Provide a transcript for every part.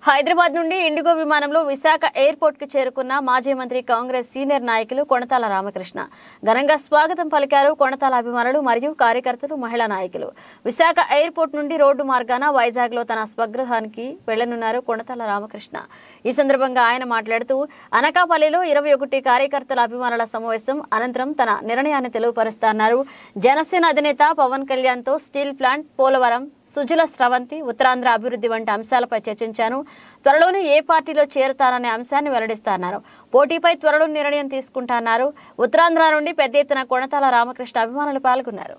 హైదరాబాద్ నుండి ఇండిగో విమానంలో విశాఖ ఎయిర్పోర్ట్ కు చేరుకున్న మాజీ మంత్రి కాంగ్రెస్ సీనియర్ నాయకులు కొణతాల రామకృష్ణ ఘనంగా స్వాగతం పలికారు కొణతాల అభిమానులు మరియు కార్యకర్తలు మహిళా నాయకులు విశాఖ ఎయిర్పోర్ట్ నుండి రోడ్డు మార్గాన వైజాగ్ లో తన స్వగృహానికి వెళ్లనున్నారు కొణతాల రామకృష్ణ ఈ సందర్భంగా ఆయన మాట్లాడుతూ అనకాపల్లిలో ఇరవై ఒకటి కార్యకర్తల అభిమానుల సమావేశం అనంతరం తన నిర్ణయాన్ని తెలియపరుస్తున్నారు జనసేన అధినేత పవన్ కళ్యాణ్ తో స్టీల్ ప్లాంట్ పోలవరం సుజల స్రవంతి ఉత్తరాంధ్ర అభివృద్ధి వంటి అంశాలపై చర్చించాను త్వరలోనే ఏ పార్టీలో చేరుతారనే అంశాన్ని వెల్లడిస్తున్నారు పోటీపై త్వరలో నిర్ణయం తీసుకుంటున్నారు ఉత్తరాంధ్ర నుండి పెద్ద ఎత్తున కొణతాల రామకృష్ణ అభిమానులు పాల్గొన్నారు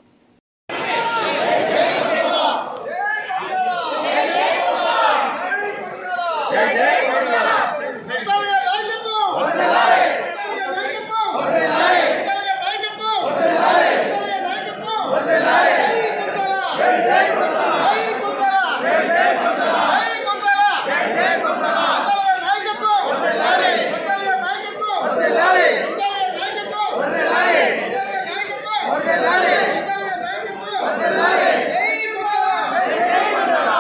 కొట్టాలి నాయకత్వం కొట్టాలి నాయకత్వం కొట్టాలి నాయకత్వం కొట్టాలి నాయకత్వం కొట్టాలి జై కొట్టాల జై కొట్టాల జై కొట్టాల జై కొట్టాల కొట్టాలి నాయకత్వం కొట్టాలి కొట్టాలి నాయకత్వం కొట్టాలి కొట్టాలి నాయకత్వం కొట్టాలి నాయకత్వం కొట్టాలి నాయకత్వం కొట్టాలి జై కొట్టాల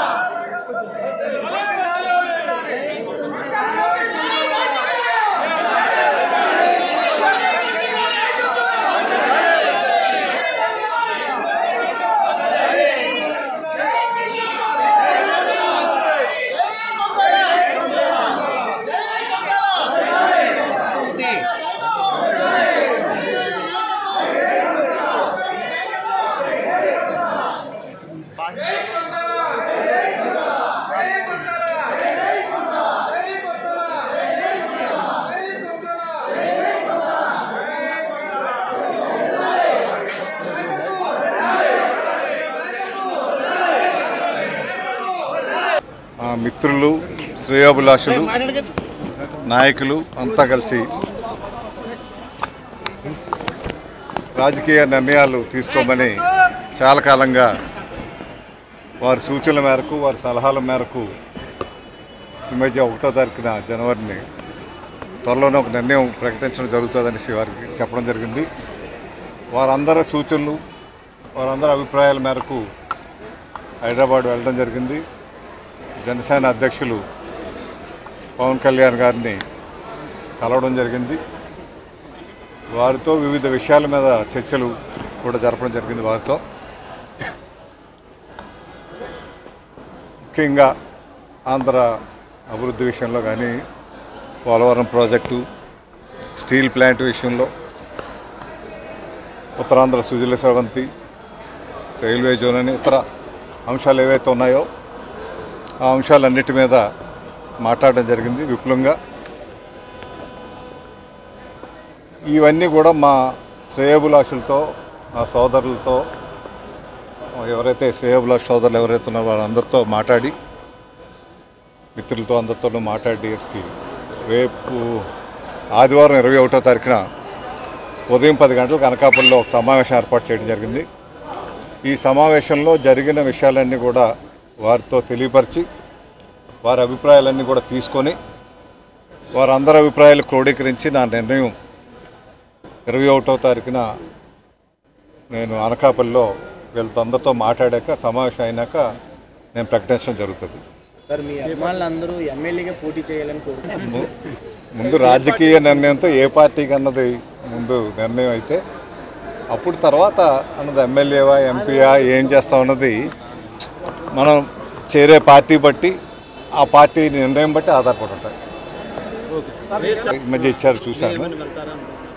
ఆ మిత్రులు శ్రేయోభిలాషులు నాయకులు అంతా కలిసి రాజకీయ నిర్ణయాలు తీసుకోమని చాలా కాలంగా వారి సూచనల మేరకు వారి సలహాల మేరకు ఈ మధ్య ఒకటో తారీఖున జనవరిని త్వరలోనే ఒక నిర్ణయం ప్రకటించడం జరుగుతుందనేసి వారికి చెప్పడం జరిగింది వారందరి సూచనలు వారందరి అభిప్రాయాల మేరకు హైదరాబాద్ వెళ్ళడం జరిగింది జనసేన అధ్యక్షులు పవన్ కళ్యాణ్ గారిని కలవడం జరిగింది వారితో వివిధ విషయాల మీద చర్చలు కూడా జరపడం జరిగింది వారితో ముఖ్యంగా ఆంధ్ర అభివృద్ధి విషయంలో కానీ పోలవరం ప్రాజెక్టు స్టీల్ ప్లాంట్ విషయంలో ఉత్తరాంధ్ర సుజల స్రవంతి రైల్వే జోన్ అని ఇతర అంశాలు ఏవైతే ఉన్నాయో ఆ అంశాలన్నిటి మీద మాట్లాడడం జరిగింది విపులంగా ఇవన్నీ కూడా మా శ్రేయభిలాషులతో మా సోదరులతో ఎవరైతే శ్రేయభిలాష సోదరులు ఎవరైతే ఉన్నారో వాళ్ళందరితో మాట్లాడి మిత్రులతో అందరితోనూ మాట్లాడి రేపు ఆదివారం ఇరవై ఒకటో తారీఖున ఉదయం పది గంటలకు అనకాపల్లిలో ఒక సమావేశం ఏర్పాటు చేయడం జరిగింది ఈ సమావేశంలో జరిగిన విషయాలన్నీ కూడా వారితో తెలియపరిచి వారి అభిప్రాయాలన్నీ కూడా తీసుకొని వారందరి అభిప్రాయాలు క్రోడీకరించి నా నిర్ణయం ఇరవై ఒకటో తారీఖున నేను అనకాపల్లిలో వీళ్ళతో అందరితో మాట్లాడాక సమావేశం అయినాక నేను ప్రకటించడం జరుగుతుంది సార్ మీ అభిమానులందరూ ఎమ్మెల్యేగా పోటీ చేయాలని కోరుకుంటున్నారు ము- ముందు రాజకీయ నిర్ణయంతో ఏ పార్టీకి అన్నది ముందు నిర్ణయం అయితే అప్పుడు తర్వాత అన్నది ఎమ్మెల్యేవా ఎంపీయా ఏం చేస్తాం అన్నది మనం చేరే పార్టీ బట్టి ఆ పార్టీ నిర్ణయం బట్టి ఆధారపడి ఉంటాయి ఈ మధ్య ఇచ్చారు చూశాను వెళ్తారా